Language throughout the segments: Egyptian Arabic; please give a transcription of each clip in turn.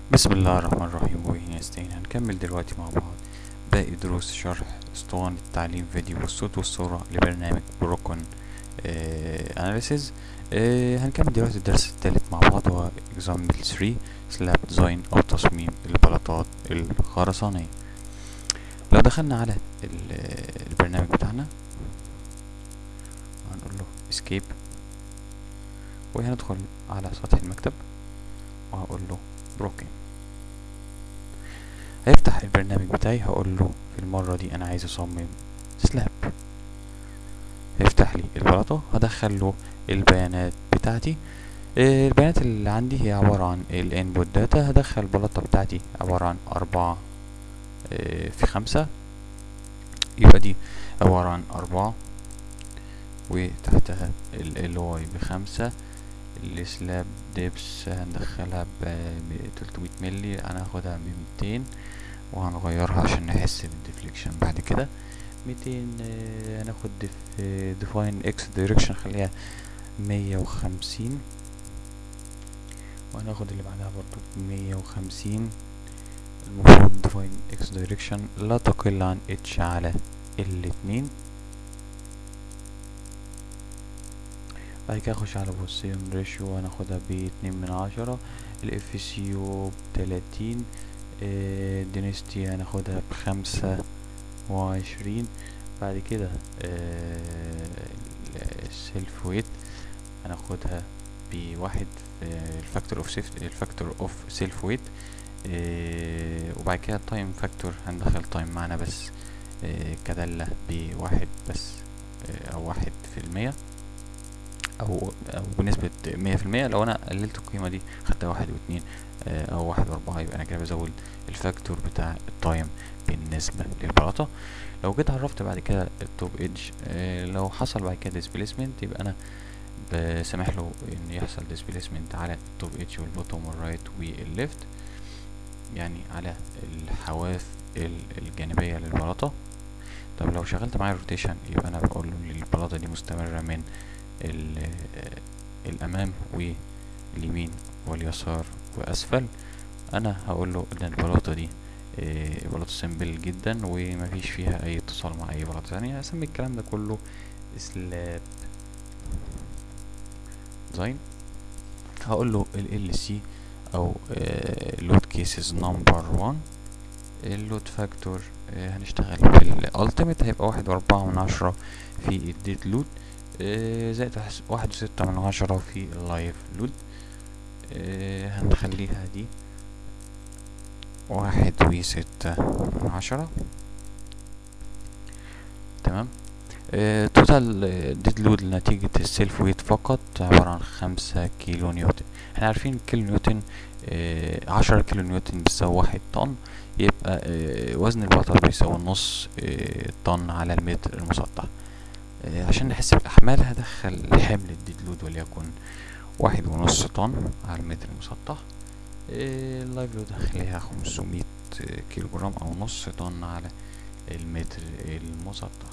بسم الله الرحمن الرحيم وبه نستعين هنكمل دلوقتي مع بعض باقي دروس شرح اسطوانة تعليم فيديو بالصوت والصورة لبرنامج بروكون اناليسيز هنكمل دلوقتي الدرس الثالث مع بعض هو example 3 سلاب ديزاين او تصميم البلاطات الخرسانية لو دخلنا على ال- البرنامج بتاعنا هنقول له escape وهندخل على سطح المكتب وهقول له بروكن هيفتح البرنامج بتاعي هقول له في المرة دي انا عايز اصمم سلاب هيفتح لي البلاطة هدخل له البيانات بتاعتي آه، البيانات اللي عندي هي عبارة عن الانبوت داتا هدخل البلاطة بتاعتي عبارة عن أربعة آه، في خمسة يبقى دي عبارة عن أربعة وتحتها ال واي بخمسة السلاب ديبس هندخلها ب 300 ملي انا هاخدها ب 200 وهنغيرها عشان نحس بالديفليكشن بعد كده 200 آه، هناخد ديفاين اكس دايركشن خليها 150 وهناخد اللي بعدها برضو 150 المفروض ديفاين اكس دايركشن لا تقل عن اتش على الاتنين بعد كده اخش على بوسيون ريشيو هناخدها باتنين من عشرة الاف سي يو بتلاتين دينستي هناخدها بخمسة وعشرين بعد كده السيلف ويت هناخدها بواحد الفاكتور اوف سيفت الفاكتور اوف سيلف ويت وبعد كده التايم فاكتور هندخل تايم معانا بس آه، كدالة بواحد بس آه، او واحد في المية او او بنسبة مية في المية لو انا قللت القيمة دي خدتها واحد واتنين آه، او واحد واربعة يبقى انا كده بزود الفاكتور بتاع التايم بالنسبة للبلاطة لو جيت عرفت بعد كده التوب ايدج لو حصل بعد كده ديسبيسمنت يبقى انا بسمح له ان يحصل ديسبيسمنت على التوب ايدج والبوتوم والرايت والليفت يعني على الحواف ال- الجانبية للبلاطة طب لو شغلت معايا روتيشن يبقى انا بقول له البلاطة دي مستمرة من ال- الامام واليمين واليسار واسفل انا هقول له ان البلاطه دي آه، بلاطه سيمبل جدا ومفيش فيها اي اتصال مع اي بلاطه ثانيه هسمي الكلام ده كله سلاب ديزاين هقول له ال ال سي او لود كيسز نمبر 1 اللود فاكتور هنشتغل في الالتيميت هيبقى واحد واربعة من عشرة في الديد لود آه، زائد واحد- واحد وستة من عشرة في اللايف لود آه، هنخليها دي واحد وستة من عشرة تمام توتال ديد لود لنتيجة السيلف ويت فقط عبارة عن خمسة كيلو نيوتن احنا عارفين كيلو نيوتن آه، عشرة كيلو نيوتن بيساوي واحد طن يبقى آه، وزن البلاطة بيساوي نص آه، طن على المتر المسطح آه، عشان نحس بالأحمال هدخل حمل الديد لود وليكن واحد ونص طن على المتر المسطح آه، اللايف لود هخليها خمسمية كيلو جرام أو نص طن على المتر المسطح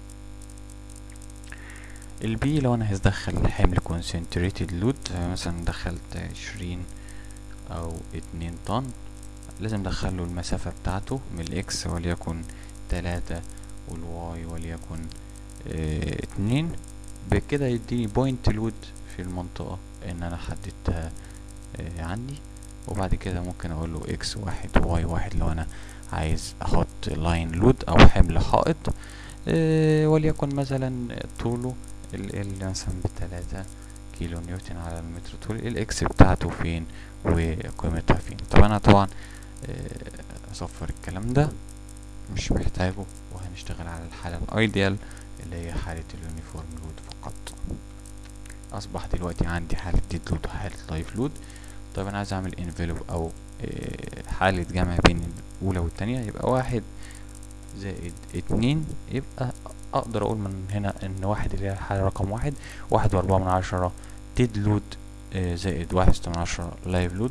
البي لو انا هدخل حمل concentrated لود مثلا دخلت عشرين او اتنين طن لازم ادخله المسافة بتاعته من الاكس وليكن تلاتة والواي وليكن اه اتنين بكده يديني بوينت لود في المنطقة ان انا حددتها اه عندي وبعد كده ممكن اقول له اكس واحد واي واحد لو انا عايز احط لاين لود او حمل حائط اه وليكن مثلا طوله ال ال مثلا بتلاتة كيلو نيوتن على المتر طول الاكس بتاعته فين وقيمتها فين طب انا طبعا آه، اصفر الكلام ده مش محتاجه وهنشتغل على الحالة الايديال اللي هي حالة اليونيفورم لود فقط اصبح دلوقتي عندي حالة ديد لود وحالة لايف لود طيب انا عايز اعمل انفلوب او آه، حالة جمع بين الاولى والتانية يبقى واحد زائد اتنين يبقى اقدر اقول من هنا ان واحد اللي هي الحالة رقم واحد واحد واربعة من عشرة ديد لود آه، زائد واحد ستة من عشرة لايف لود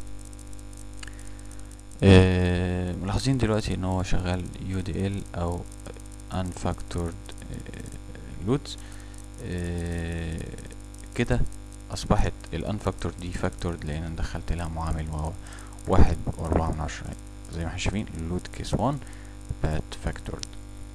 آه، ملاحظين دلوقتي ان هو شغال يو دي ال او unfactored لودز كده اصبحت الانفاكتور دي فاكتورد لان انا دخلت لها معامل وهو واحد وأربعة من عشرة زي ما احنا شايفين اللود كيس 1 بقت فاكتورد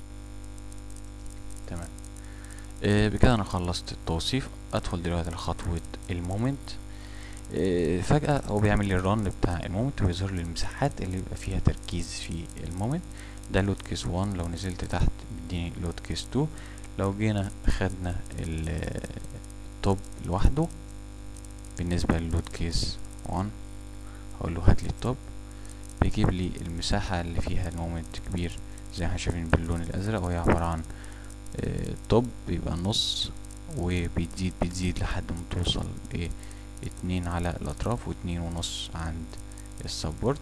تمام آه بكده انا خلصت التوصيف ادخل دلوقتي لخطوة المومنت آه فجأة هو بيعمل لي الرن بتاع المومنت ويظهر لي المساحات اللي بيبقى فيها تركيز في المومنت ده لود كيس 1 لو نزلت تحت بيديني لود كيس 2 لو جينا خدنا التوب لوحده بالنسبة للود كيس 1 هقول له هات لي التوب بيجيب لي المساحة اللي فيها المومنت كبير زي ما احنا شايفين باللون الأزرق وهي عبارة عن توب بيبقى نص وبتزيد بتزيد لحد ما توصل ل اتنين على الأطراف واتنين ونص عند السبورت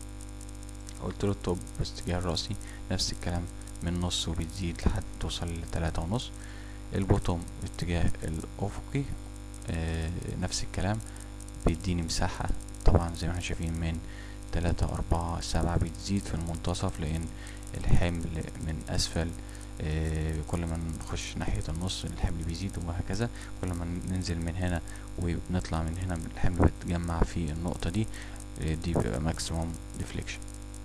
قلت له التوب باستجاه الرأسي نفس الكلام من نص وبتزيد لحد توصل لتلاتة ونص البوتوم باتجاه الأفقي آه نفس الكلام بيديني مساحة طبعا زي ما احنا شايفين من تلاتة أربعة سبعة بتزيد في المنتصف لأن الحمل من أسفل آه كل ما نخش ناحية النص الحمل بيزيد وهكذا كل ما ننزل من هنا وبنطلع من هنا الحمل بيتجمع في النقطة دي آه دي بيبقى ماكسيموم ديفليكشن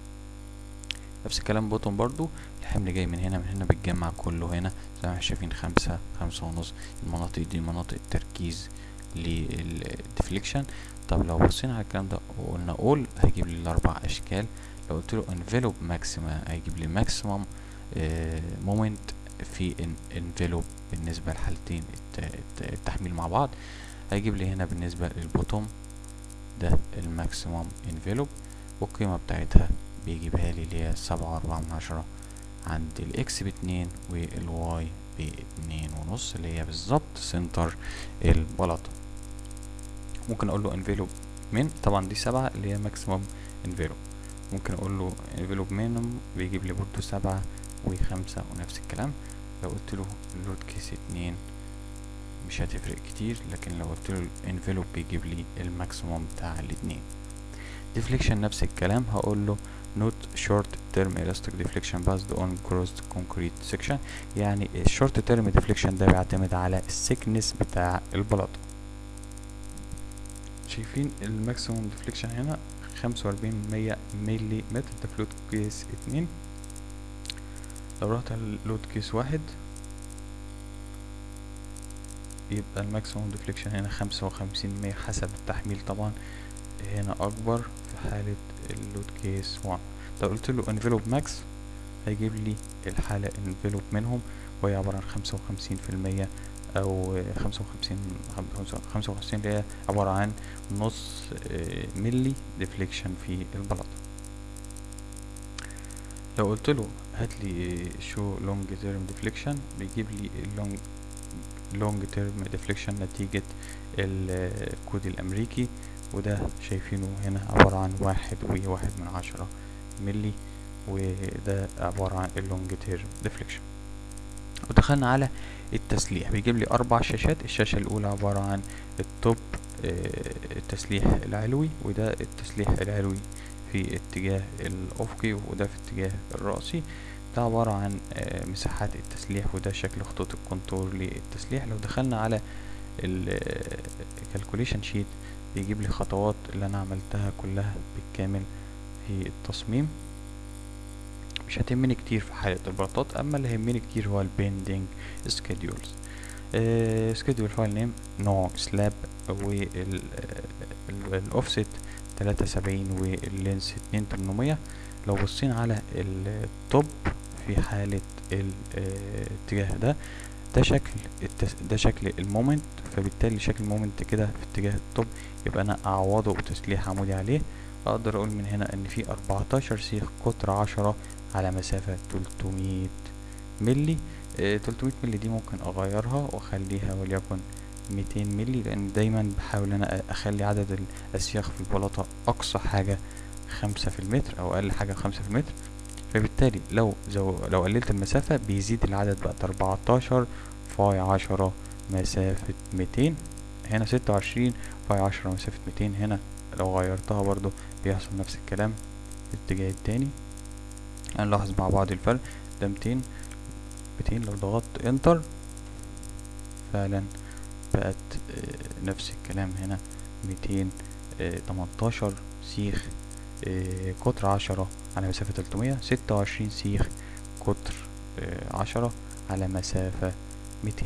نفس الكلام بوتوم برضو الحمل جاي من هنا من هنا بيتجمع كله هنا زي ما احنا شايفين خمسة خمسة ونص المناطق دي مناطق تركيز للديفليكشن طب لو بصينا على الكلام ده وقلنا اول هيجيب لي الاربع اشكال لو قلت له انفلوب ماكسيما هيجيب لي ماكسيمم مومنت في انفلوب بالنسبة لحالتين التحميل مع بعض هيجيب لي هنا بالنسبة للبوتوم ده الماكسيمم انفلوب والقيمة بتاعتها بيجيبها لي اللي هي سبعة وأربعة من عشرة عند الإكس باتنين والواي باتنين ونص اللي هي بالظبط سنتر البلاطة ممكن أقول له انفلوب من طبعا دي سبعة اللي هي ماكسيموم انفلوب ممكن أقول له انفلوب مينيمم بيجيب لي برضه سبعة وخمسة ونفس الكلام لو قلت له اللود كيس اتنين مش هتفرق كتير لكن لو قلت له الانفلوب بيجيب لي الماكسيموم بتاع الاتنين ديفليكشن نفس الكلام هقول له not short term elastic deflection based on closed concrete section يعني الشورت تيرم ديفليكشن ده بيعتمد على السكنس بتاع البلاطة شايفين الماكسيموم ديفليكشن هنا خمسة وأربعين من مية ملي متر ده فلوت كيس اتنين لو رحت على اللود كيس واحد يبقى الماكسيموم ديفليكشن هنا خمسة وخمسين مية حسب التحميل طبعا هنا أكبر في حالة اللود كيس 1 لو قلت له انفلوب ماكس هيجيب لي الحالة انفلوب منهم وهي عبارة عن خمسة وخمسين في المية أو خمسة وخمسين خمسة وخمسين اللي هي عبارة عن نص ملي ديفليكشن في البلاطة لو قلت له هات لي شو لونج تيرم ديفليكشن بيجيب لي اللونج لونج تيرم ديفليكشن نتيجة الكود الأمريكي وده شايفينه هنا عبارة عن واحد وواحد من عشرة ملي وده عبارة عن اللونج تيرم ديفليكشن ودخلنا على التسليح بيجيب لي أربع شاشات الشاشة الأولى عبارة عن التوب التسليح العلوي وده التسليح العلوي في اتجاه الأفقي وده في اتجاه الرأسي ده عبارة عن مساحات التسليح وده شكل خطوط الكونتور للتسليح لو دخلنا على الكالكوليشن شيت بيجيب لي خطوات اللي انا عملتها كلها بالكامل في التصميم مش هتهمني كتير في حالة البلاطات اما اللي هيهمني كتير هو البيندنج سكيدولز سكيدول فايل نيم نوع سلاب والاوفست تلاتة سبعين واللينس اتنين تمنمية لو بصينا على التوب في حالة الاتجاه ده ده شكل التس... ده شكل المومنت فبالتالي شكل المومنت كده في اتجاه التوب يبقى انا اعوضه بتسليح عمودي عليه اقدر اقول من هنا ان في 14 سيخ قطر عشرة على مسافة 300 ملي اه 300 ملي دي ممكن اغيرها واخليها وليكن 200 ملي لان دايما بحاول انا اخلي عدد الاسياخ في البلاطة اقصى حاجة خمسة في المتر او اقل حاجة خمسة في المتر فبالتالي لو زو لو قللت المسافة بيزيد العدد بقت أربعتاشر فاي عشرة مسافة ميتين هنا ستة وعشرين فاي عشرة مسافة ميتين هنا لو غيرتها برضو بيحصل نفس الكلام في الاتجاه التاني هنلاحظ مع بعض الفرق ده ميتين ميتين لو ضغطت انتر فعلا بقت نفس الكلام هنا ميتين تمنتاشر سيخ آه، قطر عشرة على مسافة تلتمية ستة وعشرين سيخ قطر آه، عشرة على مسافة ميتين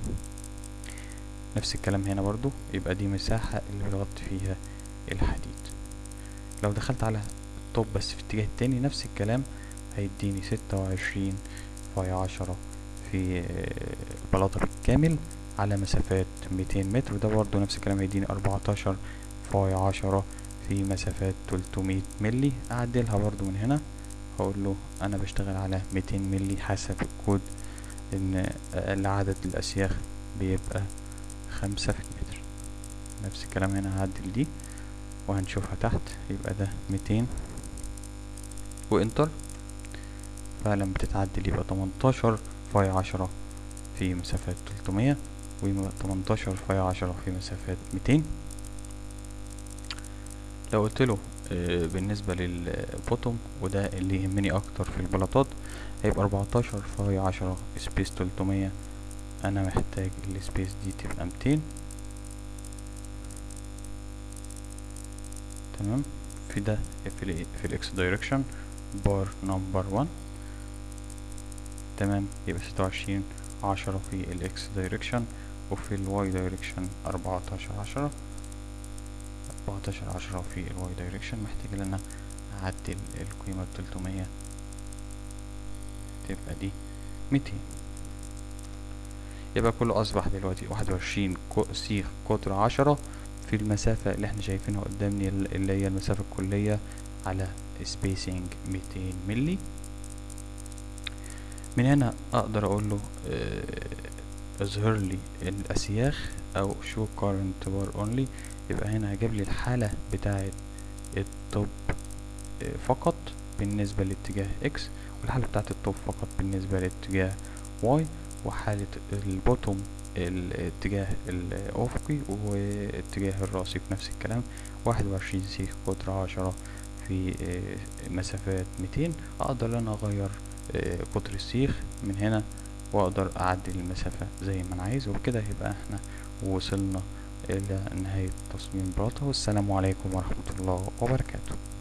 نفس الكلام هنا برضو يبقى دي مساحة اللي بنغطي فيها الحديد لو دخلت على الطوب بس في الاتجاه التاني نفس الكلام هيديني ستة وعشرين فاي عشرة في آه، البلاطة بالكامل على مسافات ميتين متر وده برضو نفس الكلام هيديني أربعتاشر فاي عشرة في مسافات تلتمية ملي أعدلها برضو من هنا هقول له أنا بشتغل على ميتين ملي حسب الكود إن أقل عدد الأسياخ بيبقى خمسة في المتر نفس الكلام هنا هعدل دي وهنشوفها تحت يبقى ده ميتين وانتر فعلا بتتعدل يبقى تمنتاشر فاي عشرة في مسافات تلتمية وتمنتاشر فاي عشرة في مسافات ميتين لو قلت له آه، بالنسبة للبوتوم وده اللي يهمني اكتر في البلاطات هيبقى اربعتاشر فاي عشرة سبيس تلتمية انا محتاج السبيس دي تبقى ميتين تمام في ده في ال في الاكس دايركشن بار نمبر 1 تمام يبقى ستة وعشرين عشرة في الاكس دايركشن وفي الواي دايركشن اربعتاشر عشرة اربعتاشر عشرة في الواي دايركشن محتاج ان انا اعدل القيمة بتلتمية تبقى دي ميتين يبقى كله اصبح دلوقتي واحد وعشرين سيخ قطر عشرة في المسافة اللي احنا شايفينها قدامني اللي هي المسافة الكلية على سبيسنج ميتين ملي من هنا اقدر اقول له اه اظهر لي الاسياخ او شو current bar only يبقى هنا هجيب لي الحالة بتاعة الطب اه فقط بالنسبة لاتجاه x والحالة بتاعة الطب فقط بالنسبة لاتجاه y وحالة البوتوم الاتجاه الأفقي واتجاه الرأسي في نفس الكلام واحد وعشرين سيخ قطر عشرة في مسافات ميتين أقدر أنا أغير قطر السيخ من هنا وأقدر أعدل المسافة زي ما أنا عايز وبكده يبقى احنا وصلنا إلى نهاية تصميم بلاطة والسلام عليكم ورحمة الله وبركاته